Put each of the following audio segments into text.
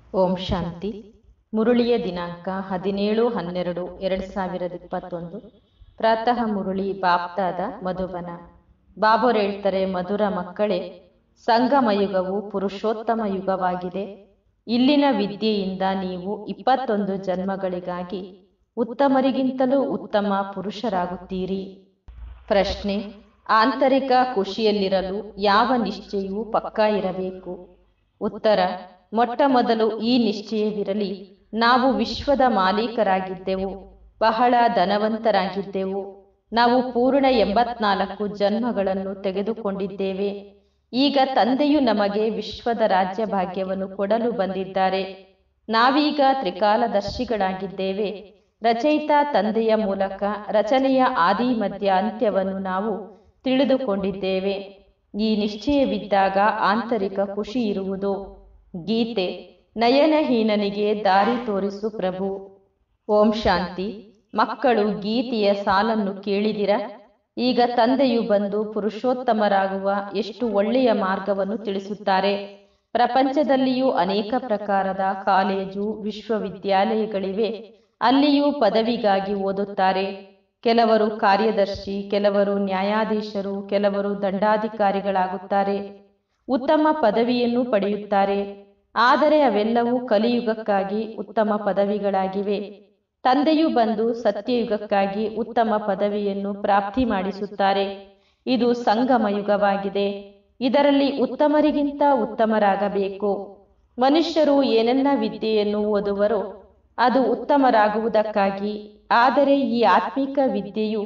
ಓಂ ಶಾಂತಿ ಮುರುಳಿಯ ದಿನಾಂಕ ಹದಿನೇಳು ಹನ್ನೆರಡು ಎರಡು ಸಾವಿರದ ಇಪ್ಪತ್ತೊಂದು ಪ್ರಾತಃ ಮುರುಳಿ ಬಾಪ್ತಾದ ಮಧುಬನ ಬಾಬೋರ್ ಹೇಳ್ತಾರೆ ಮಧುರ ಮಕ್ಕಳೇ ಸಂಗಮ ಯುಗವು ಪುರುಷೋತ್ತಮ ಯುಗವಾಗಿದೆ ಇಲ್ಲಿನ ವಿದ್ಯೆಯಿಂದ ನೀವು ಇಪ್ಪತ್ತೊಂದು ಜನ್ಮಗಳಿಗಾಗಿ ಉತ್ತಮರಿಗಿಂತಲೂ ಉತ್ತಮ ಪುರುಷರಾಗುತ್ತೀರಿ ಪ್ರಶ್ನೆ ಆಂತರಿಕ ಖುಷಿಯಲ್ಲಿರಲು ಯಾವ ನಿಶ್ಚಯವು ಪಕ್ಕಾ ಇರಬೇಕು ಉತ್ತರ ಮೊಟ್ಟ ಮೊದಲು ಈ ನಿಶ್ಚಯವಿರಲಿ ನಾವು ವಿಶ್ವದ ಮಾಲೀಕರಾಗಿದ್ದೆವು ಬಹಳ ಧನವಂತರಾಗಿದ್ದೆವು ನಾವು ಪೂರ್ಣ ಎಂಬತ್ನಾಲ್ಕು ಜನ್ಮಗಳನ್ನು ತೆಗೆದುಕೊಂಡಿದ್ದೇವೆ ಈಗ ತಂದೆಯು ನಮಗೆ ವಿಶ್ವದ ರಾಜ್ಯ ಭಾಗ್ಯವನ್ನು ಕೊಡಲು ಬಂದಿದ್ದಾರೆ ನಾವೀಗ ತ್ರಿಕಾಲದರ್ಶಿಗಳಾಗಿದ್ದೇವೆ ರಚಯಿತ ತಂದೆಯ ಮೂಲಕ ರಚನೆಯ ಆದಿ ಮಧ್ಯ ಅಂತ್ಯವನ್ನು ನಾವು ತಿಳಿದುಕೊಂಡಿದ್ದೇವೆ ಈ ನಿಶ್ಚಯವಿದ್ದಾಗ ಆಂತರಿಕ ಖುಷಿ ಇರುವುದು ಗೀತೆ ನಯನಹೀನನಿಗೆ ದಾರಿ ತೋರಿಸು ಪ್ರಭು ಓಂ ಶಾಂತಿ ಮಕ್ಕಳು ಗೀತೆಯ ಸಾಲನ್ನು ಕೇಳಿದಿರ ಈಗ ತಂದೆಯು ಬಂದು ಪುರುಷೋತ್ತಮರಾಗುವ ಎಷ್ಟು ಒಳ್ಳೆಯ ಮಾರ್ಗವನ್ನು ತಿಳಿಸುತ್ತಾರೆ ಪ್ರಪಂಚದಲ್ಲಿಯೂ ಅನೇಕ ಪ್ರಕಾರದ ಕಾಲೇಜು ವಿಶ್ವವಿದ್ಯಾಲಯಗಳಿವೆ ಅಲ್ಲಿಯೂ ಪದವಿಗಾಗಿ ಓದುತ್ತಾರೆ ಕೆಲವರು ಕಾರ್ಯದರ್ಶಿ ಕೆಲವರು ನ್ಯಾಯಾಧೀಶರು ಕೆಲವರು ದಂಡಾಧಿಕಾರಿಗಳಾಗುತ್ತಾರೆ ಉತ್ತಮ ಪದವಿಯನ್ನು ಪಡೆಯುತ್ತಾರೆ ಆದರೆ ಅವೆಲ್ಲವೂ ಕಲಿಯುಗಕ್ಕಾಗಿ ಉತ್ತಮ ಪದವಿಗಳಾಗಿವೆ ತಂದೆಯು ಬಂದು ಸತ್ಯಯುಗಕ್ಕಾಗಿ ಉತ್ತಮ ಪದವಿಯನ್ನು ಪ್ರಾಪ್ತಿ ಮಾಡಿಸುತ್ತಾರೆ ಇದು ಸಂಗಮ ಯುಗವಾಗಿದೆ ಇದರಲ್ಲಿ ಉತ್ತಮರಿಗಿಂತ ಉತ್ತಮರಾಗಬೇಕು ಮನುಷ್ಯರು ಏನೆಲ್ಲ ವಿದ್ಯೆಯನ್ನು ಓದುವರೋ ಅದು ಉತ್ತಮರಾಗುವುದಕ್ಕಾಗಿ ಆದರೆ ಈ ಆತ್ಮಿಕ ವಿದ್ಯೆಯು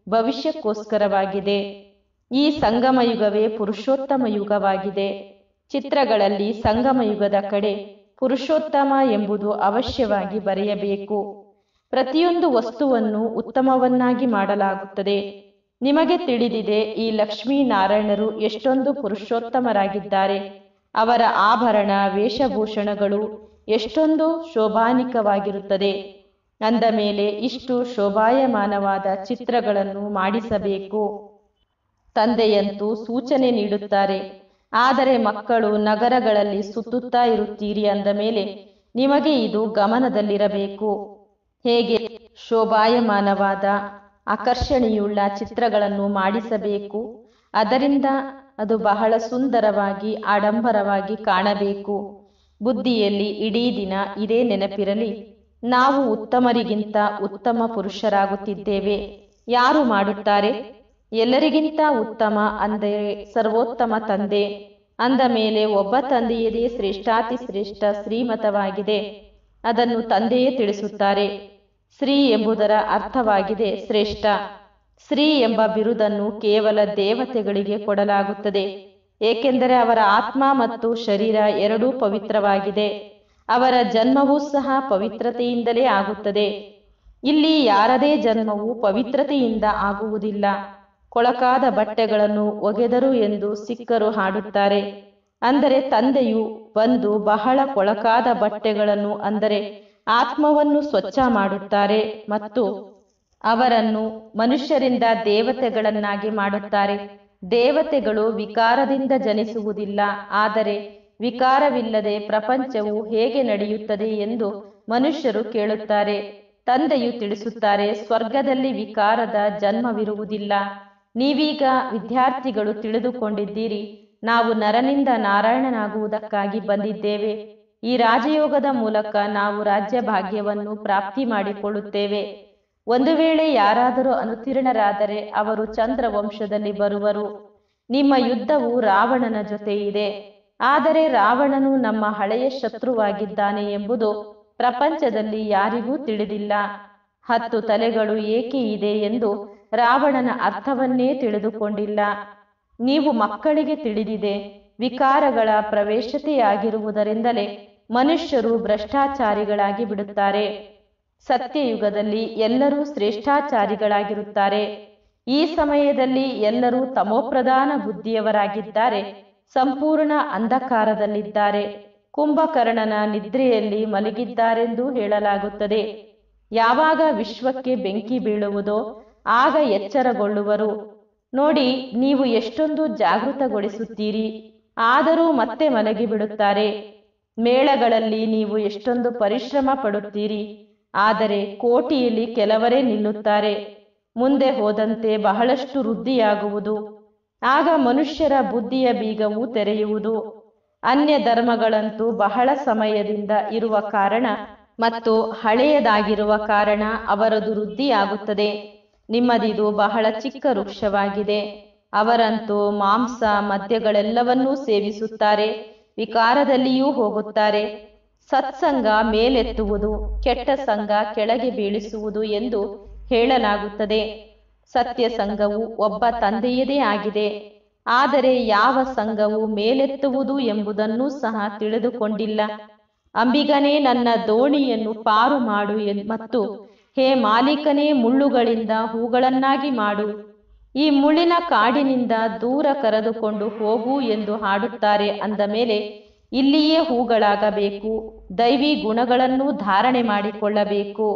ಭವಿಷ್ಯಕ್ಕೋಸ್ಕರವಾಗಿದೆ ಈ ಸಂಗಮ ಯುಗವೇ ಪುರುಷೋತ್ತಮ ಯುಗವಾಗಿದೆ ಚಿತ್ರಗಳಲ್ಲಿ ಸಂಗಮ ಯುಗದ ಕಡೆ ಪುರುಷೋತ್ತಮ ಎಂಬುದು ಅವಶ್ಯವಾಗಿ ಬರೆಯಬೇಕು ಪ್ರತಿಯೊಂದು ವಸ್ತುವನ್ನು ಉತ್ತಮವನ್ನಾಗಿ ಮಾಡಲಾಗುತ್ತದೆ ನಿಮಗೆ ತಿಳಿದಿದೆ ಈ ಲಕ್ಷ್ಮೀನಾರಾಯಣರು ಎಷ್ಟೊಂದು ಪುರುಷೋತ್ತಮರಾಗಿದ್ದಾರೆ ಅವರ ಆಭರಣ ವೇಷಭೂಷಣಗಳು ಎಷ್ಟೊಂದು ಶೋಭಾನಿಕವಾಗಿರುತ್ತದೆ ಅಂದ ಮೇಲೆ ಇಷ್ಟು ಶೋಭಾಯಮಾನವಾದ ಚಿತ್ರಗಳನ್ನು ಮಾಡಿಸಬೇಕು ತಂದೆಯಂತೂ ಸೂಚನೆ ನೀಡುತ್ತಾರೆ ಆದರೆ ಮಕ್ಕಳು ನಗರಗಳಲ್ಲಿ ಸುತ್ತುತ್ತಾ ಇರುತ್ತೀರಿ ಅಂದ ಮೇಲೆ ನಿಮಗೆ ಇದು ಗಮನದಲ್ಲಿರಬೇಕು ಹೇಗೆ ಶೋಭಾಯಮಾನವಾದ ಆಕರ್ಷಣೆಯುಳ್ಳ ಚಿತ್ರಗಳನ್ನು ಮಾಡಿಸಬೇಕು ಅದರಿಂದ ಅದು ಬಹಳ ಸುಂದರವಾಗಿ ಆಡಂಬರವಾಗಿ ಕಾಣಬೇಕು ಬುದ್ಧಿಯಲ್ಲಿ ಇಡೀ ದಿನ ಇದೇ ನೆನಪಿರಲಿ ನಾವು ಉತ್ತಮರಿಗಿಂತ ಉತ್ತಮ ಪುರುಷರಾಗುತ್ತಿದ್ದೇವೆ ಯಾರು ಮಾಡುತ್ತಾರೆ ಎಲ್ಲರಿಗಿಂತ ಉತ್ತಮ ಅಂದರೆ ಸರ್ವೋತ್ತಮ ತಂದೆ ಅಂದ ಮೇಲೆ ಒಬ್ಬ ತಂದೆಯದೇ ಶ್ರೇಷ್ಠಾತಿ ಶ್ರೇಷ್ಠ ಶ್ರೀಮತವಾಗಿದೆ ಅದನ್ನು ತಂದೆಯೇ ತಿಳಿಸುತ್ತಾರೆ ಶ್ರೀ ಎಂಬುದರ ಅರ್ಥವಾಗಿದೆ ಶ್ರೇಷ್ಠ ಶ್ರೀ ಎಂಬ ಬಿರುದನ್ನು ಕೇವಲ ದೇವತೆಗಳಿಗೆ ಕೊಡಲಾಗುತ್ತದೆ ಏಕೆಂದರೆ ಅವರ ಆತ್ಮ ಮತ್ತು ಶರೀರ ಎರಡೂ ಪವಿತ್ರವಾಗಿದೆ ಅವರ ಜನ್ಮವೂ ಸಹ ಪವಿತ್ರತೆಯಿಂದಲೇ ಆಗುತ್ತದೆ ಇಲ್ಲಿ ಯಾರದೇ ಜನ್ಮವು ಪವಿತ್ರತೆಯಿಂದ ಆಗುವುದಿಲ್ಲ ಕೊಳಕಾದ ಬಟ್ಟೆಗಳನ್ನು ಒಗೆದರು ಎಂದು ಸಿಕ್ಕರು ಹಾಡುತ್ತಾರೆ ಅಂದರೆ ತಂದೆಯು ಬಂದು ಬಹಳ ಕೊಳಕಾದ ಬಟ್ಟೆಗಳನ್ನು ಅಂದರೆ ಆತ್ಮವನ್ನು ಸ್ವಚ್ಛ ಮಾಡುತ್ತಾರೆ ಮತ್ತು ಅವರನ್ನು ಮನುಷ್ಯರಿಂದ ದೇವತೆಗಳನ್ನಾಗಿ ಮಾಡುತ್ತಾರೆ ದೇವತೆಗಳು ವಿಕಾರದಿಂದ ಜನಿಸುವುದಿಲ್ಲ ಆದರೆ ವಿಕಾರವಿಲ್ಲದೆ ಪ್ರಪಂಚವು ಹೇಗೆ ನಡೆಯುತ್ತದೆ ಎಂದು ಮನುಷ್ಯರು ಕೇಳುತ್ತಾರೆ ತಂದೆಯು ತಿಳಿಸುತ್ತಾರೆ ಸ್ವರ್ಗದಲ್ಲಿ ವಿಕಾರದ ಜನ್ಮವಿರುವುದಿಲ್ಲ ನೀವೀಗ ವಿದ್ಯಾರ್ಥಿಗಳು ತಿಳಿದುಕೊಂಡಿದ್ದೀರಿ ನಾವು ನರನಿಂದ ನಾರಾಯಣನಾಗುವುದಕ್ಕಾಗಿ ಬಂದಿದ್ದೇವೆ ಈ ರಾಜಯೋಗದ ಮೂಲಕ ನಾವು ರಾಜ್ಯ ಭಾಗ್ಯವನ್ನು ಪ್ರಾಪ್ತಿ ಮಾಡಿಕೊಳ್ಳುತ್ತೇವೆ ಒಂದು ವೇಳೆ ಯಾರಾದರೂ ಅನುತೀರ್ಣರಾದರೆ ಅವರು ಚಂದ್ರ ವಂಶದಲ್ಲಿ ಬರುವರು ನಿಮ್ಮ ಯುದ್ಧವು ರಾವಣನ ಜೊತೆ ಇದೆ ಆದರೆ ರಾವಣನು ನಮ್ಮ ಹಳೆಯ ಶತ್ರುವಾಗಿದ್ದಾನೆ ಎಂಬುದು ಪ್ರಪಂಚದಲ್ಲಿ ಯಾರಿಗೂ ತಿಳಿದಿಲ್ಲ ಹತ್ತು ತಲೆಗಳು ಏಕೆ ಇದೆ ಎಂದು ರಾವಣನ ಅರ್ಥವನ್ನೇ ತಿಳಿದುಕೊಂಡಿಲ್ಲ ನೀವು ಮಕ್ಕಳಿಗೆ ತಿಳಿದಿದೆ ವಿಕಾರಗಳ ಪ್ರವೇಶತೆಯಾಗಿರುವುದರಿಂದಲೇ ಮನುಷ್ಯರು ಭ್ರಷ್ಟಾಚಾರಿಗಳಾಗಿ ಬಿಡುತ್ತಾರೆ ಸತ್ಯಯುಗದಲ್ಲಿ ಎಲ್ಲರೂ ಶ್ರೇಷ್ಠಾಚಾರಿಗಳಾಗಿರುತ್ತಾರೆ ಈ ಸಮಯದಲ್ಲಿ ಎಲ್ಲರೂ ತಮೋಪ್ರಧಾನ ಬುದ್ಧಿಯವರಾಗಿದ್ದಾರೆ ಸಂಪೂರ್ಣ ಅಂಧಕಾರದಲ್ಲಿದ್ದಾರೆ ಕುಂಭಕರ್ಣನ ನಿದ್ರೆಯಲ್ಲಿ ಮಲಗಿದ್ದಾರೆಂದು ಹೇಳಲಾಗುತ್ತದೆ ಯಾವಾಗ ವಿಶ್ವಕ್ಕೆ ಬೆಂಕಿ ಬೀಳುವುದೋ ಆಗ ಎಚ್ಚರಗೊಳ್ಳುವರು ನೋಡಿ ನೀವು ಎಷ್ಟೊಂದು ಜಾಗೃತಗೊಳಿಸುತ್ತೀರಿ ಆದರೂ ಮತ್ತೆ ಮಲಗಿಬಿಡುತ್ತಾರೆ ಮೇಳಗಳಲ್ಲಿ ನೀವು ಎಷ್ಟೊಂದು ಪರಿಶ್ರಮ ಪಡುತ್ತೀರಿ ಆದರೆ ಕೋಟಿಯಲ್ಲಿ ಕೆಲವರೇ ನಿಲ್ಲುತ್ತಾರೆ ಮುಂದೆ ಹೋದಂತೆ ಬಹಳಷ್ಟು ವೃದ್ಧಿಯಾಗುವುದು ಆಗ ಮನುಷ್ಯರ ಬುದ್ಧಿಯ ಬೀಗವು ತೆರೆಯುವುದು ಅನ್ಯ ಧರ್ಮಗಳಂತೂ ಬಹಳ ಸಮಯದಿಂದ ಇರುವ ಕಾರಣ ಮತ್ತು ಹಳೆಯದಾಗಿರುವ ಕಾರಣ ಅವರದು ವೃದ್ಧಿಯಾಗುತ್ತದೆ ನಿಮ್ಮದಿದು ಬಹಳ ಚಿಕ್ಕ ವೃಕ್ಷವಾಗಿದೆ ಅವರಂತೂ ಮಾಂಸ ಮದ್ಯಗಳೆಲ್ಲವನ್ನೂ ಸೇವಿಸುತ್ತಾರೆ ವಿಕಾರದಲ್ಲಿಯೂ ಹೋಗುತ್ತಾರೆ ಸತ್ಸಂಗ ಮೇಲೆತ್ತುವುದು ಕೆಟ್ಟ ಸಂಘ ಕೆಳಗೆ ಬೀಳಿಸುವುದು ಎಂದು ಹೇಳಲಾಗುತ್ತದೆ ಸತ್ಯ ಸಂಘವು ಒಬ್ಬ ತಂದೆಯದೇ ಆಗಿದೆ ಆದರೆ ಯಾವ ಸಂಘವು ಮೇಲೆತ್ತುವುದು ಎಂಬುದನ್ನೂ ಸಹ ತಿಳಿದುಕೊಂಡಿಲ್ಲ ಅಂಬಿಗನೇ ನನ್ನ ದೋಣಿಯನ್ನು ಪಾರು ಮಾಡು ಎನ್- ಮತ್ತು ಹೇ ಮಾಲೀಕನೇ ಮುಳ್ಳುಗಳಿಂದ ಹೂಗಳನ್ನಾಗಿ ಮಾಡು ಈ ಮುಳ್ಳಿನ ಕಾಡಿನಿಂದ ದೂರ ಕರೆದುಕೊಂಡು ಹೋಗು ಎಂದು ಹಾಡುತ್ತಾರೆ ಅಂದ ಮೇಲೆ ಇಲ್ಲಿಯೇ ಹೂಗಳಾಗಬೇಕು ದೈವಿ ಗುಣಗಳನ್ನು ಧಾರಣೆ ಮಾಡಿಕೊಳ್ಳಬೇಕು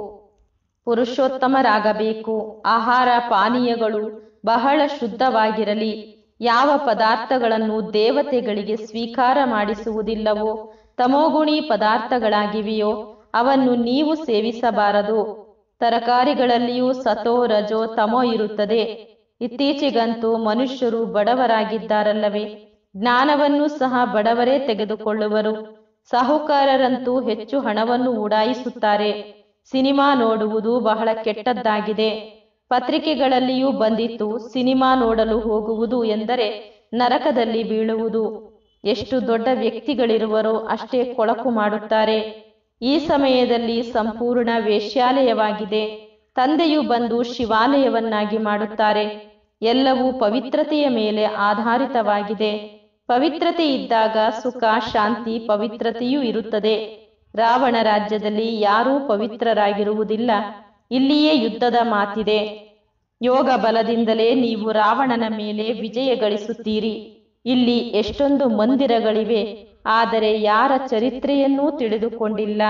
ಪುರುಷೋತ್ತಮರಾಗಬೇಕು ಆಹಾರ ಪಾನೀಯಗಳು ಬಹಳ ಶುದ್ಧವಾಗಿರಲಿ ಯಾವ ಪದಾರ್ಥಗಳನ್ನು ದೇವತೆಗಳಿಗೆ ಸ್ವೀಕಾರ ಮಾಡಿಸುವುದಿಲ್ಲವೋ ತಮೋಗುಣಿ ಪದಾರ್ಥಗಳಾಗಿವೆಯೋ ಅವನ್ನು ನೀವು ಸೇವಿಸಬಾರದು ತರಕಾರಿಗಳಲ್ಲಿಯೂ ಸತೋ ರಜೋ ತಮೋ ಇರುತ್ತದೆ ಇತ್ತೀಚೆಗಂತೂ ಮನುಷ್ಯರು ಬಡವರಾಗಿದ್ದಾರಲ್ಲವೇ ಜ್ಞಾನವನ್ನು ಸಹ ಬಡವರೇ ತೆಗೆದುಕೊಳ್ಳುವರು ಸಾಹುಕಾರರಂತೂ ಹೆಚ್ಚು ಹಣವನ್ನು ಉಡಾಯಿಸುತ್ತಾರೆ ಸಿನಿಮಾ ನೋಡುವುದು ಬಹಳ ಕೆಟ್ಟದ್ದಾಗಿದೆ ಪತ್ರಿಕೆಗಳಲ್ಲಿಯೂ ಬಂದಿತ್ತು ಸಿನಿಮಾ ನೋಡಲು ಹೋಗುವುದು ಎಂದರೆ ನರಕದಲ್ಲಿ ಬೀಳುವುದು ಎಷ್ಟು ದೊಡ್ಡ ವ್ಯಕ್ತಿಗಳಿರುವರೋ ಅಷ್ಟೇ ಕೊಳಕು ಮಾಡುತ್ತಾರೆ ಈ ಸಮಯದಲ್ಲಿ ಸಂಪೂರ್ಣ ವೇಶ್ಯಾಲಯವಾಗಿದೆ ತಂದೆಯು ಬಂದು ಶಿವಾಲಯವನ್ನಾಗಿ ಮಾಡುತ್ತಾರೆ ಎಲ್ಲವೂ ಪವಿತ್ರತೆಯ ಮೇಲೆ ಆಧಾರಿತವಾಗಿದೆ ಪವಿತ್ರತೆ ಇದ್ದಾಗ ಸುಖ ಶಾಂತಿ ಪವಿತ್ರತೆಯೂ ಇರುತ್ತದೆ ರಾವಣ ರಾಜ್ಯದಲ್ಲಿ ಯಾರೂ ಪವಿತ್ರರಾಗಿರುವುದಿಲ್ಲ ಇಲ್ಲಿಯೇ ಯುದ್ಧದ ಮಾತಿದೆ ಯೋಗ ಬಲದಿಂದಲೇ ನೀವು ರಾವಣನ ಮೇಲೆ ವಿಜಯ ಗಳಿಸುತ್ತೀರಿ ಇಲ್ಲಿ ಎಷ್ಟೊಂದು ಮಂದಿರಗಳಿವೆ ಆದರೆ ಯಾರ ಚರಿತ್ರೆಯನ್ನೂ ತಿಳಿದುಕೊಂಡಿಲ್ಲ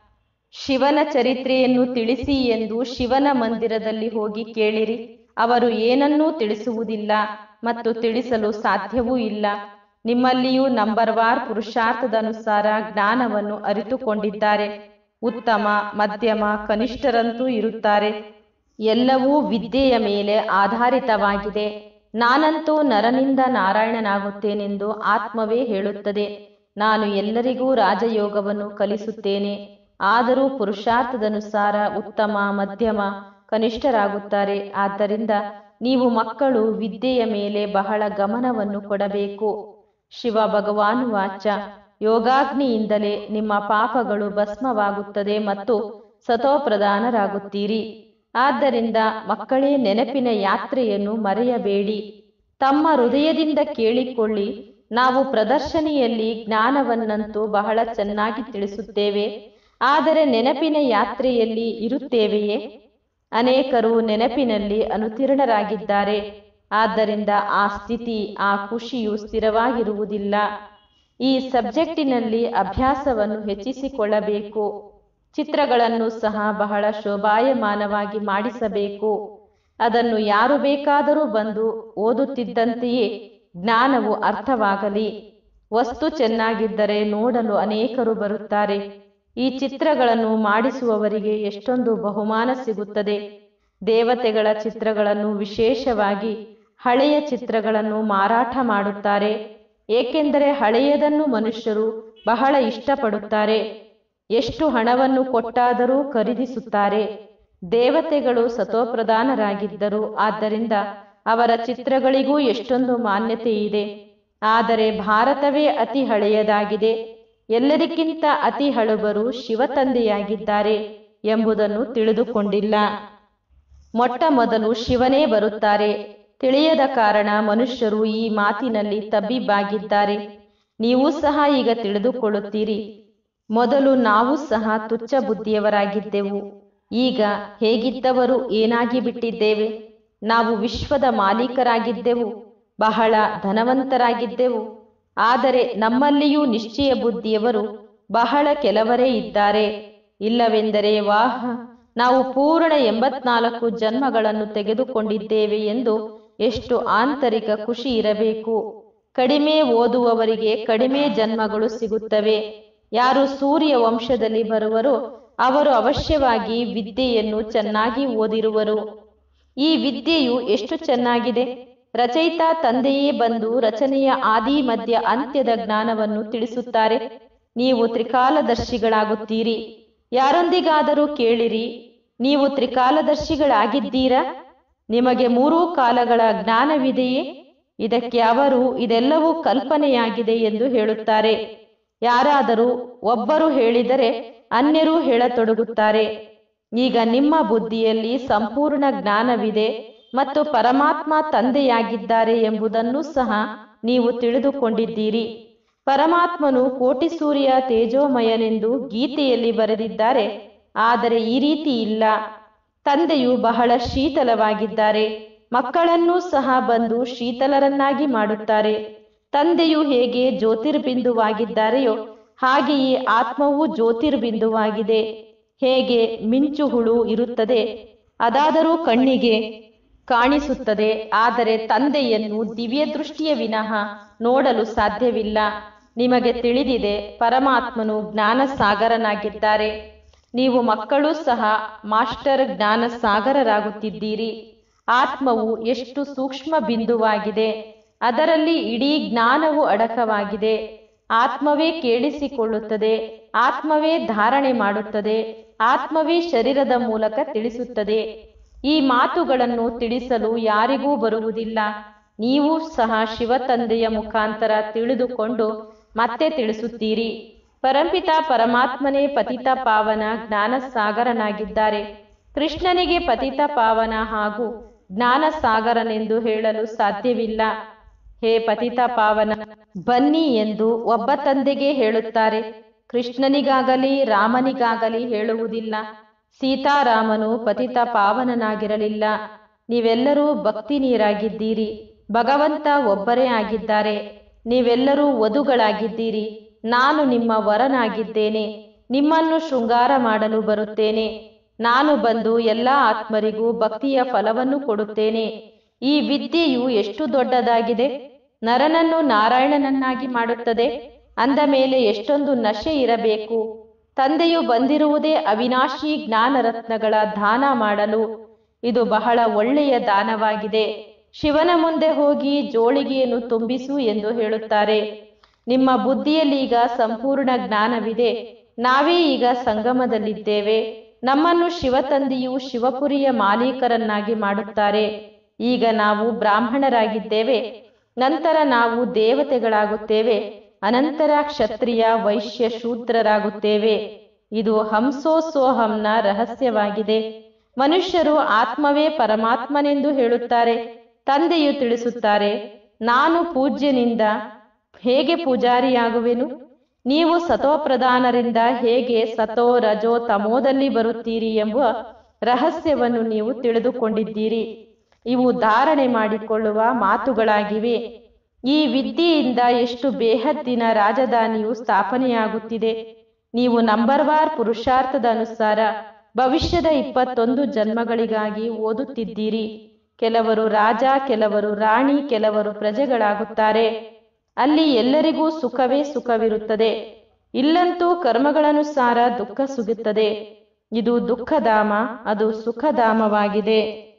ಶಿವನ ಚರಿತ್ರೆಯನ್ನು ತಿಳಿಸಿ ಎಂದು ಶಿವನ ಮಂದಿರದಲ್ಲಿ ಹೋಗಿ ಕೇಳಿರಿ ಅವರು ಏನನ್ನೂ ತಿಳಿಸುವುದಿಲ್ಲ ಮತ್ತು ತಿಳಿಸಲು ಸಾಧ್ಯವೂ ಇಲ್ಲ ನಿಮ್ಮಲ್ಲಿಯೂ ನಂಬರ್ ವಾರ್ ಪುರುಷಾರ್ಥದನುಸಾರ ಜ್ಞಾನವನ್ನು ಅರಿತುಕೊಂಡಿದ್ದಾರೆ ಉತ್ತಮ ಮಧ್ಯಮ ಕನಿಷ್ಠರಂತೂ ಇರುತ್ತಾರೆ ಎಲ್ಲವೂ ವಿದ್ಯೆಯ ಮೇಲೆ ಆಧಾರಿತವಾಗಿದೆ ನಾನಂತೂ ನರನಿಂದ ನಾರಾಯಣನಾಗುತ್ತೇನೆಂದು ಆತ್ಮವೇ ಹೇಳುತ್ತದೆ ನಾನು ಎಲ್ಲರಿಗೂ ರಾಜಯೋಗವನ್ನು ಕಲಿಸುತ್ತೇನೆ ಆದರೂ ಪುರುಷಾರ್ಥದನುಸಾರ ಉತ್ತಮ ಮಧ್ಯಮ ಕನಿಷ್ಠರಾಗುತ್ತಾರೆ ಆದ್ದರಿಂದ ನೀವು ಮಕ್ಕಳು ವಿದ್ಯೆಯ ಮೇಲೆ ಬಹಳ ಗಮನವನ್ನು ಕೊಡಬೇಕು ಶಿವ ಭಗವಾನು ವಾಚ ಯೋಗಾಗ್ನಿಯಿಂದಲೇ ನಿಮ್ಮ ಪಾಪಗಳು ಭಸ್ಮವಾಗುತ್ತದೆ ಮತ್ತು ಸತೋಪ್ರಧಾನರಾಗುತ್ತೀರಿ ಆದ್ದರಿಂದ ಮಕ್ಕಳೇ ನೆನಪಿನ ಯಾತ್ರೆಯನ್ನು ಮರೆಯಬೇಡಿ ತಮ್ಮ ಹೃದಯದಿಂದ ಕೇಳಿಕೊಳ್ಳಿ ನಾವು ಪ್ರದರ್ಶನಿಯಲ್ಲಿ ಜ್ಞಾನವನ್ನಂತೂ ಬಹಳ ಚೆನ್ನಾಗಿ ತಿಳಿಸುತ್ತೇವೆ ಆದರೆ ನೆನಪಿನ ಯಾತ್ರೆಯಲ್ಲಿ ಇರುತ್ತೇವೆಯೇ ಅನೇಕರು ನೆನಪಿನಲ್ಲಿ ಅನುತೀರ್ಣರಾಗಿದ್ದಾರೆ ಆದ್ದರಿಂದ ಆ ಸ್ಥಿತಿ ಆ ಖುಷಿಯು ಸ್ಥಿರವಾಗಿರುವುದಿಲ್ಲ ಈ ಸಬ್ಜೆಕ್ಟಿನಲ್ಲಿ ಅಭ್ಯಾಸವನ್ನು ಹೆಚ್ಚಿಸಿಕೊಳ್ಳಬೇಕು ಚಿತ್ರಗಳನ್ನು ಸಹ ಬಹಳ ಶೋಭಾಯಮಾನವಾಗಿ ಮಾಡಿಸಬೇಕು ಅದನ್ನು ಯಾರು ಬೇಕಾದರೂ ಬಂದು ಓದುತ್ತಿದ್ದಂತೆಯೇ ಜ್ಞಾನವು ಅರ್ಥವಾಗಲಿ ವಸ್ತು ಚೆನ್ನಾಗಿದ್ದರೆ ನೋಡಲು ಅನೇಕರು ಬರುತ್ತಾರೆ ಈ ಚಿತ್ರಗಳನ್ನು ಮಾಡಿಸುವವರಿಗೆ ಎಷ್ಟೊಂದು ಬಹುಮಾನ ಸಿಗುತ್ತದೆ ದೇವತೆಗಳ ಚಿತ್ರಗಳನ್ನು ವಿಶೇಷವಾಗಿ ಹಳೆಯ ಚಿತ್ರಗಳನ್ನು ಮಾರಾಟ ಮಾಡುತ್ತಾರೆ ಏಕೆಂದರೆ ಹಳೆಯದನ್ನು ಮನುಷ್ಯರು ಬಹಳ ಇಷ್ಟಪಡುತ್ತಾರೆ ಎಷ್ಟು ಹಣವನ್ನು ಕೊಟ್ಟಾದರೂ ಖರೀದಿಸುತ್ತಾರೆ ದೇವತೆಗಳು ಸತೋಪ್ರಧಾನರಾಗಿದ್ದರು ಆದ್ದರಿಂದ ಅವರ ಚಿತ್ರಗಳಿಗೂ ಎಷ್ಟೊಂದು ಮಾನ್ಯತೆ ಇದೆ ಆದರೆ ಭಾರತವೇ ಅತಿ ಹಳೆಯದಾಗಿದೆ ಎಲ್ಲರಿಗಿಂತ ಅತಿ ಹಳುಬರು ಶಿವತಂದೆಯಾಗಿದ್ದಾರೆ ಎಂಬುದನ್ನು ತಿಳಿದುಕೊಂಡಿಲ್ಲ ಮೊಟ್ಟ ಮೊದಲು ಶಿವನೇ ಬರುತ್ತಾರೆ ತಿಳಿಯದ ಕಾರಣ ಮನುಷ್ಯರು ಈ ಮಾತಿನಲ್ಲಿ ತಬ್ಬಿಬ್ಬಾಗಿದ್ದಾರೆ ನೀವು ಸಹ ಈಗ ತಿಳಿದುಕೊಳ್ಳುತ್ತೀರಿ ಮೊದಲು ನಾವು ಸಹ ತುಚ್ಛ ಬುದ್ಧಿಯವರಾಗಿದ್ದೆವು ಈಗ ಹೇಗಿದ್ದವರು ಏನಾಗಿ ಬಿಟ್ಟಿದ್ದೇವೆ ನಾವು ವಿಶ್ವದ ಮಾಲೀಕರಾಗಿದ್ದೆವು ಬಹಳ ಧನವಂತರಾಗಿದ್ದೆವು ಆದರೆ ನಮ್ಮಲ್ಲಿಯೂ ನಿಶ್ಚಯ ಬುದ್ಧಿಯವರು ಬಹಳ ಕೆಲವರೇ ಇದ್ದಾರೆ ಇಲ್ಲವೆಂದರೆ ವಾಹ ನಾವು ಪೂರ್ಣ ಎಂಬತ್ನಾಲ್ಕು ಜನ್ಮಗಳನ್ನು ತೆಗೆದುಕೊಂಡಿದ್ದೇವೆ ಎಂದು ಎಷ್ಟು ಆಂತರಿಕ ಖುಷಿ ಇರಬೇಕು ಕಡಿಮೆ ಓದುವವರಿಗೆ ಕಡಿಮೆ ಜನ್ಮಗಳು ಸಿಗುತ್ತವೆ ಯಾರು ಸೂರ್ಯ ವಂಶದಲ್ಲಿ ಬರುವರೋ ಅವರು ಅವಶ್ಯವಾಗಿ ವಿದ್ಯೆಯನ್ನು ಚೆನ್ನಾಗಿ ಓದಿರುವರು ಈ ವಿದ್ಯೆಯು ಎಷ್ಟು ಚೆನ್ನಾಗಿದೆ ರಚಯಿತ ತಂದೆಯೇ ಬಂದು ರಚನೆಯ ಆದಿ ಮಧ್ಯ ಅಂತ್ಯದ ಜ್ಞಾನವನ್ನು ತಿಳಿಸುತ್ತಾರೆ ನೀವು ತ್ರಿಕಾಲದರ್ಶಿಗಳಾಗುತ್ತೀರಿ ಯಾರೊಂದಿಗಾದರೂ ಕೇಳಿರಿ ನೀವು ತ್ರಿಕಾಲದರ್ಶಿಗಳಾಗಿದ್ದೀರಾ ನಿಮಗೆ ಮೂರೂ ಕಾಲಗಳ ಜ್ಞಾನವಿದೆಯೇ ಇದಕ್ಕೆ ಅವರು ಇದೆಲ್ಲವೂ ಕಲ್ಪನೆಯಾಗಿದೆ ಎಂದು ಹೇಳುತ್ತಾರೆ ಯಾರಾದರೂ ಒಬ್ಬರು ಹೇಳಿದರೆ ಅನ್ಯರೂ ಹೇಳತೊಡಗುತ್ತಾರೆ ಈಗ ನಿಮ್ಮ ಬುದ್ಧಿಯಲ್ಲಿ ಸಂಪೂರ್ಣ ಜ್ಞಾನವಿದೆ ಮತ್ತು ಪರಮಾತ್ಮ ತಂದೆಯಾಗಿದ್ದಾರೆ ಎಂಬುದನ್ನು ಸಹ ನೀವು ತಿಳಿದುಕೊಂಡಿದ್ದೀರಿ ಪರಮಾತ್ಮನು ಕೋಟಿ ಸೂರ್ಯ ತೇಜೋಮಯನೆಂದು ಗೀತೆಯಲ್ಲಿ ಬರೆದಿದ್ದಾರೆ ಆದರೆ ಈ ರೀತಿ ಇಲ್ಲ ತಂದೆಯು ಬಹಳ ಶೀತಲವಾಗಿದ್ದಾರೆ ಮಕ್ಕಳನ್ನೂ ಸಹ ಬಂದು ಶೀತಲರನ್ನಾಗಿ ಮಾಡುತ್ತಾರೆ ತಂದೆಯು ಹೇಗೆ ಜ್ಯೋತಿರ್ಬಿಂದುವಾಗಿದ್ದಾರೆಯೋ ಹಾಗೆಯೇ ಆತ್ಮವು ಜ್ಯೋತಿರ್ಬಿಂದುವಾಗಿದೆ ಹೇಗೆ ಮಿಂಚು ಹುಳು ಇರುತ್ತದೆ ಅದಾದರೂ ಕಣ್ಣಿಗೆ ಕಾಣಿಸುತ್ತದೆ ಆದರೆ ತಂದೆಯನ್ನು ದಿವ್ಯ ದೃಷ್ಟಿಯ ವಿನಃ ನೋಡಲು ಸಾಧ್ಯವಿಲ್ಲ ನಿಮಗೆ ತಿಳಿದಿದೆ ಪರಮಾತ್ಮನು ಜ್ಞಾನ ಸಾಗರನಾಗಿದ್ದಾರೆ ನೀವು ಮಕ್ಕಳು ಸಹ ಮಾಸ್ಟರ್ ಜ್ಞಾನ ಸಾಗರರಾಗುತ್ತಿದ್ದೀರಿ ಆತ್ಮವು ಎಷ್ಟು ಸೂಕ್ಷ್ಮ ಬಿಂದುವಾಗಿದೆ ಅದರಲ್ಲಿ ಇಡೀ ಜ್ಞಾನವು ಅಡಕವಾಗಿದೆ ಆತ್ಮವೇ ಕೇಳಿಸಿಕೊಳ್ಳುತ್ತದೆ ಆತ್ಮವೇ ಧಾರಣೆ ಮಾಡುತ್ತದೆ ಆತ್ಮವೇ ಶರೀರದ ಮೂಲಕ ತಿಳಿಸುತ್ತದೆ ಈ ಮಾತುಗಳನ್ನು ತಿಳಿಸಲು ಯಾರಿಗೂ ಬರುವುದಿಲ್ಲ ನೀವು ಸಹ ಶಿವತಂದೆಯ ಮುಖಾಂತರ ತಿಳಿದುಕೊಂಡು ಮತ್ತೆ ತಿಳಿಸುತ್ತೀರಿ ಪರಂಪಿತ ಪರಮಾತ್ಮನೇ ಪತಿತ ಪಾವನ ಜ್ಞಾನ ಸಾಗರನಾಗಿದ್ದಾರೆ ಕೃಷ್ಣನಿಗೆ ಪತಿತ ಪಾವನ ಹಾಗೂ ಜ್ಞಾನ ಸಾಗರನೆಂದು ಹೇಳಲು ಸಾಧ್ಯವಿಲ್ಲ ಹೇ ಪತಿತ ಪಾವನ ಬನ್ನಿ ಎಂದು ಒಬ್ಬ ತಂದೆಗೆ ಹೇಳುತ್ತಾರೆ ಕೃಷ್ಣನಿಗಾಗಲಿ ರಾಮನಿಗಾಗಲಿ ಹೇಳುವುದಿಲ್ಲ ಸೀತಾರಾಮನು ಪತಿತ ಪಾವನನಾಗಿರಲಿಲ್ಲ ನೀವೆಲ್ಲರೂ ಭಕ್ತಿ ನೀರಾಗಿದ್ದೀರಿ ಭಗವಂತ ಒಬ್ಬರೇ ಆಗಿದ್ದಾರೆ ನೀವೆಲ್ಲರೂ ವಧುಗಳಾಗಿದ್ದೀರಿ ನಾನು ನಿಮ್ಮ ವರನಾಗಿದ್ದೇನೆ ನಿಮ್ಮನ್ನು ಶೃಂಗಾರ ಮಾಡಲು ಬರುತ್ತೇನೆ ನಾನು ಬಂದು ಎಲ್ಲ ಆತ್ಮರಿಗೂ ಭಕ್ತಿಯ ಫಲವನ್ನು ಕೊಡುತ್ತೇನೆ ಈ ವಿದ್ಯೆಯು ಎಷ್ಟು ದೊಡ್ಡದಾಗಿದೆ ನರನನ್ನು ನಾರಾಯಣನನ್ನಾಗಿ ಮಾಡುತ್ತದೆ ಅಂದ ಮೇಲೆ ಎಷ್ಟೊಂದು ನಶೆ ಇರಬೇಕು ತಂದೆಯು ಬಂದಿರುವುದೇ ಅವಿನಾಶಿ ಜ್ಞಾನ ರತ್ನಗಳ ದಾನ ಮಾಡಲು ಇದು ಬಹಳ ಒಳ್ಳೆಯ ದಾನವಾಗಿದೆ ಶಿವನ ಮುಂದೆ ಹೋಗಿ ಜೋಳಿಗೆಯನ್ನು ತುಂಬಿಸು ಎಂದು ಹೇಳುತ್ತಾರೆ ನಿಮ್ಮ ಬುದ್ಧಿಯಲ್ಲಿ ಈಗ ಸಂಪೂರ್ಣ ಜ್ಞಾನವಿದೆ ನಾವೇ ಈಗ ಸಂಗಮದಲ್ಲಿದ್ದೇವೆ ನಮ್ಮನ್ನು ಶಿವತಂದೆಯು ಶಿವಪುರಿಯ ಮಾಲೀಕರನ್ನಾಗಿ ಮಾಡುತ್ತಾರೆ ಈಗ ನಾವು ಬ್ರಾಹ್ಮಣರಾಗಿದ್ದೇವೆ ನಂತರ ನಾವು ದೇವತೆಗಳಾಗುತ್ತೇವೆ ಅನಂತರ ಕ್ಷತ್ರಿಯ ವೈಶ್ಯ ಶೂದ್ರರಾಗುತ್ತೇವೆ ಇದು ಹಂಸೋಸೋಹಂನ ರಹಸ್ಯವಾಗಿದೆ ಮನುಷ್ಯರು ಆತ್ಮವೇ ಪರಮಾತ್ಮನೆಂದು ಹೇಳುತ್ತಾರೆ ತಂದೆಯು ತಿಳಿಸುತ್ತಾರೆ ನಾನು ಪೂಜ್ಯನಿಂದ ಹೇಗೆ ಪೂಜಾರಿಯಾಗುವೆನು ನೀವು ಸತೋಪ್ರಧಾನರಿಂದ ಹೇಗೆ ಸತೋ ರಜೋ ತಮೋದಲ್ಲಿ ಬರುತ್ತೀರಿ ಎಂಬ ರಹಸ್ಯವನ್ನು ನೀವು ತಿಳಿದುಕೊಂಡಿದ್ದೀರಿ ಇವು ಧಾರಣೆ ಮಾಡಿಕೊಳ್ಳುವ ಮಾತುಗಳಾಗಿವೆ ಈ ವಿದ್ಯೆಯಿಂದ ಎಷ್ಟು ಬೇಹದ್ದಿನ ರಾಜಧಾನಿಯು ಸ್ಥಾಪನೆಯಾಗುತ್ತಿದೆ ನೀವು ನಂಬರ್ ವಾರ್ ಪುರುಷಾರ್ಥದ ಅನುಸಾರ ಭವಿಷ್ಯದ ಇಪ್ಪತ್ತೊಂದು ಜನ್ಮಗಳಿಗಾಗಿ ಓದುತ್ತಿದ್ದೀರಿ ಕೆಲವರು ರಾಜ ಕೆಲವರು ರಾಣಿ ಕೆಲವರು ಪ್ರಜೆಗಳಾಗುತ್ತಾರೆ ಅಲ್ಲಿ ಎಲ್ಲರಿಗೂ ಸುಖವೇ ಸುಖವಿರುತ್ತದೆ ಇಲ್ಲಂತೂ ಕರ್ಮಗಳನುಸಾರ ದುಃಖ ಸಿಗುತ್ತದೆ ಇದು ದುಃಖಧಾಮ ಅದು ಸುಖಧಾಮವಾಗಿದೆ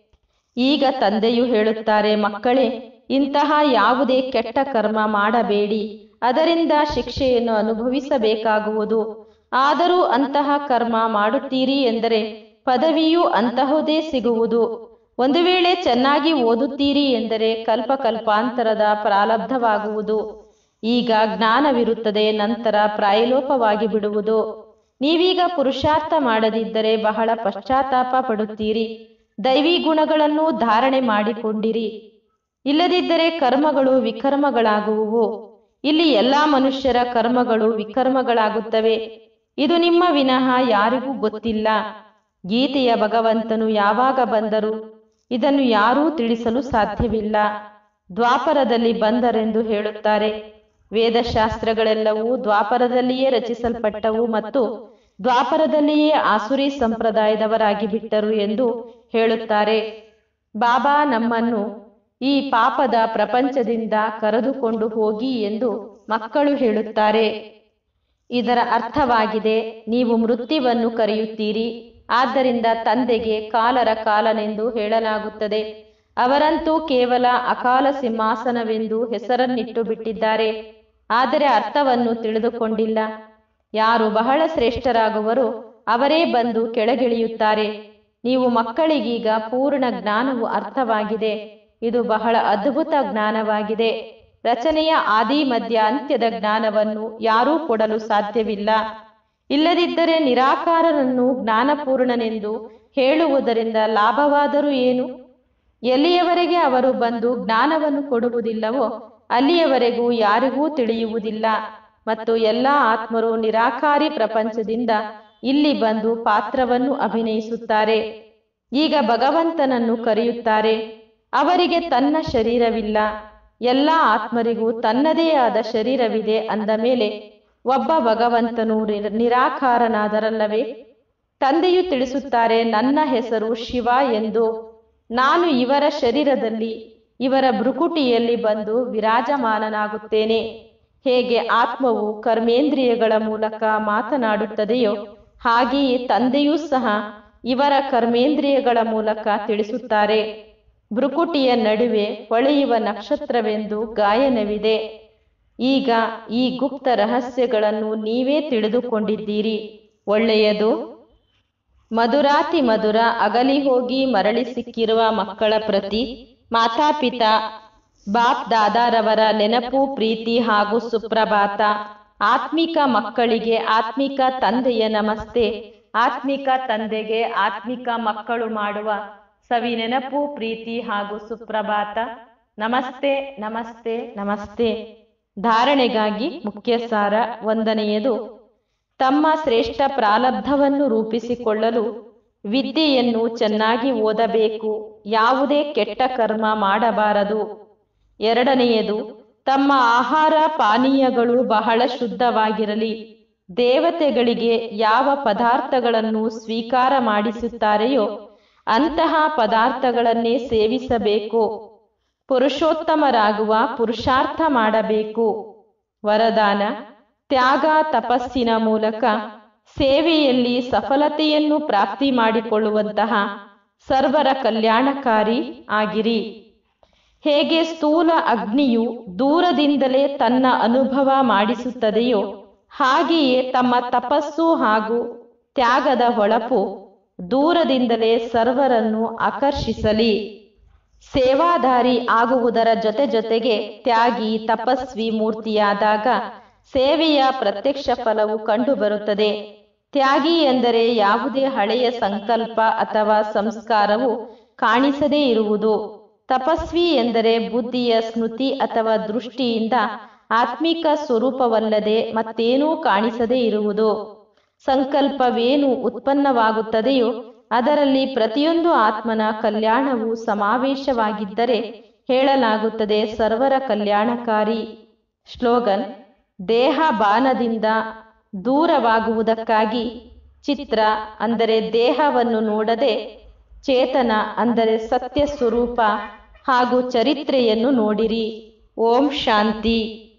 ಈಗ ತಂದೆಯು ಹೇಳುತ್ತಾರೆ ಮಕ್ಕಳೇ ಇಂತಹ ಯಾವುದೇ ಕೆಟ್ಟ ಕರ್ಮ ಮಾಡಬೇಡಿ ಅದರಿಂದ ಶಿಕ್ಷೆಯನ್ನು ಅನುಭವಿಸಬೇಕಾಗುವುದು ಆದರೂ ಅಂತಹ ಕರ್ಮ ಮಾಡುತ್ತೀರಿ ಎಂದರೆ ಪದವಿಯೂ ಅಂತಹುದೇ ಸಿಗುವುದು ಒಂದು ವೇಳೆ ಚೆನ್ನಾಗಿ ಓದುತ್ತೀರಿ ಎಂದರೆ ಕಲ್ಪ ಕಲ್ಪಾಂತರದ ಪ್ರಾರಬ್ಧವಾಗುವುದು ಈಗ ಜ್ಞಾನವಿರುತ್ತದೆ ನಂತರ ಪ್ರಾಯಲೋಪವಾಗಿ ಬಿಡುವುದು ನೀವೀಗ ಪುರುಷಾರ್ಥ ಮಾಡದಿದ್ದರೆ ಬಹಳ ಪಶ್ಚಾತ್ತಾಪ ಪಡುತ್ತೀರಿ ದೈವಿ ಗುಣಗಳನ್ನು ಧಾರಣೆ ಮಾಡಿಕೊಂಡಿರಿ ಇಲ್ಲದಿದ್ದರೆ ಕರ್ಮಗಳು ವಿಕರ್ಮಗಳಾಗುವುವು ಇಲ್ಲಿ ಎಲ್ಲಾ ಮನುಷ್ಯರ ಕರ್ಮಗಳು ವಿಕರ್ಮಗಳಾಗುತ್ತವೆ ಇದು ನಿಮ್ಮ ವಿನಃ ಯಾರಿಗೂ ಗೊತ್ತಿಲ್ಲ ಗೀತೆಯ ಭಗವಂತನು ಯಾವಾಗ ಬಂದರು ಇದನ್ನು ಯಾರೂ ತಿಳಿಸಲು ಸಾಧ್ಯವಿಲ್ಲ ದ್ವಾಪರದಲ್ಲಿ ಬಂದರೆಂದು ಹೇಳುತ್ತಾರೆ ವೇದಶಾಸ್ತ್ರಗಳೆಲ್ಲವೂ ದ್ವಾಪರದಲ್ಲಿಯೇ ರಚಿಸಲ್ಪಟ್ಟವು ಮತ್ತು ದ್ವಾಪರದಲ್ಲಿಯೇ ಆಸುರಿ ಸಂಪ್ರದಾಯದವರಾಗಿ ಬಿಟ್ಟರು ಎಂದು ಹೇಳುತ್ತಾರೆ ಬಾಬಾ ನಮ್ಮನ್ನು ಈ ಪಾಪದ ಪ್ರಪಂಚದಿಂದ ಕರೆದುಕೊಂಡು ಹೋಗಿ ಎಂದು ಮಕ್ಕಳು ಹೇಳುತ್ತಾರೆ ಇದರ ಅರ್ಥವಾಗಿದೆ ನೀವು ಮೃತ್ಯುವನ್ನು ಕರೆಯುತ್ತೀರಿ ಆದ್ದರಿಂದ ತಂದೆಗೆ ಕಾಲರ ಕಾಲನೆಂದು ಹೇಳಲಾಗುತ್ತದೆ ಅವರಂತೂ ಕೇವಲ ಅಕಾಲ ಸಿಂಹಾಸನವೆಂದು ಹೆಸರನ್ನಿಟ್ಟು ಬಿಟ್ಟಿದ್ದಾರೆ ಆದರೆ ಅರ್ಥವನ್ನು ತಿಳಿದುಕೊಂಡಿಲ್ಲ ಯಾರು ಬಹಳ ಶ್ರೇಷ್ಠರಾಗುವರೋ ಅವರೇ ಬಂದು ಕೆಳಗಿಳಿಯುತ್ತಾರೆ ನೀವು ಮಕ್ಕಳಿಗೀಗ ಪೂರ್ಣ ಜ್ಞಾನವು ಅರ್ಥವಾಗಿದೆ ಇದು ಬಹಳ ಅದ್ಭುತ ಜ್ಞಾನವಾಗಿದೆ ರಚನೆಯ ಆದಿ ಮಧ್ಯ ಅಂತ್ಯದ ಜ್ಞಾನವನ್ನು ಯಾರೂ ಕೊಡಲು ಸಾಧ್ಯವಿಲ್ಲ ಇಲ್ಲದಿದ್ದರೆ ನಿರಾಕಾರನನ್ನು ಜ್ಞಾನಪೂರ್ಣನೆಂದು ಹೇಳುವುದರಿಂದ ಲಾಭವಾದರೂ ಏನು ಎಲ್ಲಿಯವರೆಗೆ ಅವರು ಬಂದು ಜ್ಞಾನವನ್ನು ಕೊಡುವುದಿಲ್ಲವೋ ಅಲ್ಲಿಯವರೆಗೂ ಯಾರಿಗೂ ತಿಳಿಯುವುದಿಲ್ಲ ಮತ್ತು ಎಲ್ಲ ಆತ್ಮರು ನಿರಾಕಾರಿ ಪ್ರಪಂಚದಿಂದ ಇಲ್ಲಿ ಬಂದು ಪಾತ್ರವನ್ನು ಅಭಿನಯಿಸುತ್ತಾರೆ ಈಗ ಭಗವಂತನನ್ನು ಕರೆಯುತ್ತಾರೆ ಅವರಿಗೆ ತನ್ನ ಶರೀರವಿಲ್ಲ ಎಲ್ಲ ಆತ್ಮರಿಗೂ ತನ್ನದೇ ಆದ ಶರೀರವಿದೆ ಅಂದ ಮೇಲೆ ಒಬ್ಬ ಭಗವಂತನು ನಿರಾಕಾರನಾದರಲ್ಲವೇ ತಂದೆಯು ತಿಳಿಸುತ್ತಾರೆ ನನ್ನ ಹೆಸರು ಶಿವ ಎಂದು ನಾನು ಇವರ ಶರೀರದಲ್ಲಿ ಇವರ ಭ್ರುಕುಟಿಯಲ್ಲಿ ಬಂದು ವಿರಾಜಮಾನನಾಗುತ್ತೇನೆ ಹೇಗೆ ಆತ್ಮವು ಕರ್ಮೇಂದ್ರಿಯಗಳ ಮೂಲಕ ಮಾತನಾಡುತ್ತದೆಯೋ ಹಾಗೆಯೇ ತಂದೆಯೂ ಸಹ ಇವರ ಕರ್ಮೇಂದ್ರಿಯಗಳ ಮೂಲಕ ತಿಳಿಸುತ್ತಾರೆ ಭ್ರುಕುಟಿಯ ನಡುವೆ ಹೊಳೆಯುವ ನಕ್ಷತ್ರವೆಂದು ಗಾಯನವಿದೆ ಈಗ ಈ ಗುಪ್ತ ರಹಸ್ಯಗಳನ್ನು ನೀವೇ ತಿಳಿದುಕೊಂಡಿದ್ದೀರಿ ಒಳ್ಳೆಯದು ಮಧುರಾತಿ ಮಧುರ ಅಗಲಿ ಹೋಗಿ ಮರಳಿ ಸಿಕ್ಕಿರುವ ಮಕ್ಕಳ ಪ್ರತಿ ಮಾತಾಪಿತಾ ಬಾಪ್ ದಾದಾರವರ ನೆನಪು ಪ್ರೀತಿ ಹಾಗೂ ಸುಪ್ರಭಾತ ಆತ್ಮಿಕ ಮಕ್ಕಳಿಗೆ ಆತ್ಮಿಕ ತಂದೆಯ ನಮಸ್ತೆ ಆತ್ಮಿಕ ತಂದೆಗೆ ಆತ್ಮಿಕ ಮಕ್ಕಳು ಮಾಡುವ ಸವಿ ನೆನಪು ಪ್ರೀತಿ ಹಾಗೂ ಸುಪ್ರಭಾತ ನಮಸ್ತೆ ನಮಸ್ತೆ ನಮಸ್ತೆ ಧಾರಣೆಗಾಗಿ ಮುಖ್ಯ ಸಾರ ಒಂದನೆಯದು ತಮ್ಮ ಶ್ರೇಷ್ಠ ಪ್ರಾರಬ್ಧವನ್ನು ರೂಪಿಸಿಕೊಳ್ಳಲು ವಿದ್ಯೆಯನ್ನು ಚೆನ್ನಾಗಿ ಓದಬೇಕು ಯಾವುದೇ ಕೆಟ್ಟ ಕರ್ಮ ಮಾಡಬಾರದು ಎರಡನೆಯದು ತಮ್ಮ ಆಹಾರ ಪಾನೀಯಗಳು ಬಹಳ ಶುದ್ಧವಾಗಿರಲಿ ದೇವತೆಗಳಿಗೆ ಯಾವ ಪದಾರ್ಥಗಳನ್ನು ಸ್ವೀಕಾರ ಮಾಡಿಸುತ್ತಾರೆಯೋ ಅಂತಹ ಪದಾರ್ಥಗಳನ್ನೇ ಸೇವಿಸಬೇಕು ಪುರುಷೋತ್ತಮರಾಗುವ ಪುರುಷಾರ್ಥ ಮಾಡಬೇಕು ವರದಾನ ತ್ಯಾಗ ತಪಸ್ಸಿನ ಮೂಲಕ ಸೇವೆಯಲ್ಲಿ ಸಫಲತೆಯನ್ನು ಪ್ರಾಪ್ತಿ ಮಾಡಿಕೊಳ್ಳುವಂತಹ ಸರ್ವರ ಕಲ್ಯಾಣಕಾರಿ ಆಗಿರಿ ಹೇಗೆ ಸ್ಥೂಲ ಅಗ್ನಿಯು ದೂರದಿಂದಲೇ ತನ್ನ ಅನುಭವ ಮಾಡಿಸುತ್ತದೆಯೋ ಹಾಗೆಯೇ ತಮ್ಮ ತಪಸ್ಸು ಹಾಗೂ ತ್ಯಾಗದ ಹೊಳಪು ದೂರದಿಂದಲೇ ಸರ್ವರನ್ನು ಆಕರ್ಷಿಸಲಿ ಸೇವಾದಾರಿ ಆಗುವುದರ ಜೊತೆ ಜೊತೆಗೆ ತ್ಯಾಗಿ ತಪಸ್ವಿ ಮೂರ್ತಿಯಾದಾಗ ಸೇವೆಯ ಪ್ರತ್ಯಕ್ಷ ಫಲವು ಕಂಡುಬರುತ್ತದೆ ತ್ಯಾಗಿ ಎಂದರೆ ಯಾವುದೇ ಹಳೆಯ ಸಂಕಲ್ಪ ಅಥವಾ ಸಂಸ್ಕಾರವು ಕಾಣಿಸದೇ ಇರುವುದು ತಪಸ್ವಿ ಎಂದರೆ ಬುದ್ಧಿಯ ಸ್ಮೃತಿ ಅಥವಾ ದೃಷ್ಟಿಯಿಂದ ಆತ್ಮಿಕ ಸ್ವರೂಪವಲ್ಲದೆ ಮತ್ತೇನೂ ಕಾಣಿಸದೇ ಇರುವುದು ಸಂಕಲ್ಪವೇನು ಉತ್ಪನ್ನವಾಗುತ್ತದೆಯೋ ಅದರಲ್ಲಿ ಪ್ರತಿಯೊಂದು ಆತ್ಮನ ಕಲ್ಯಾಣವು ಸಮಾವೇಶವಾಗಿದ್ದರೆ ಹೇಳಲಾಗುತ್ತದೆ ಸರ್ವರ ಕಲ್ಯಾಣಕಾರಿ ಸ್ಲೋಗನ್ ದೇಹ ಬಾನದಿಂದ ದೂರವಾಗುವುದಕ್ಕಾಗಿ ಚಿತ್ರ ಅಂದರೆ ದೇಹವನ್ನು ನೋಡದೆ ಚೇತನ ಅಂದರೆ ಸತ್ಯ ಸ್ವರೂಪ ಹಾಗೂ ಚರಿತ್ರೆಯನ್ನು ನೋಡಿರಿ ಓಂ ಶಾಂತಿ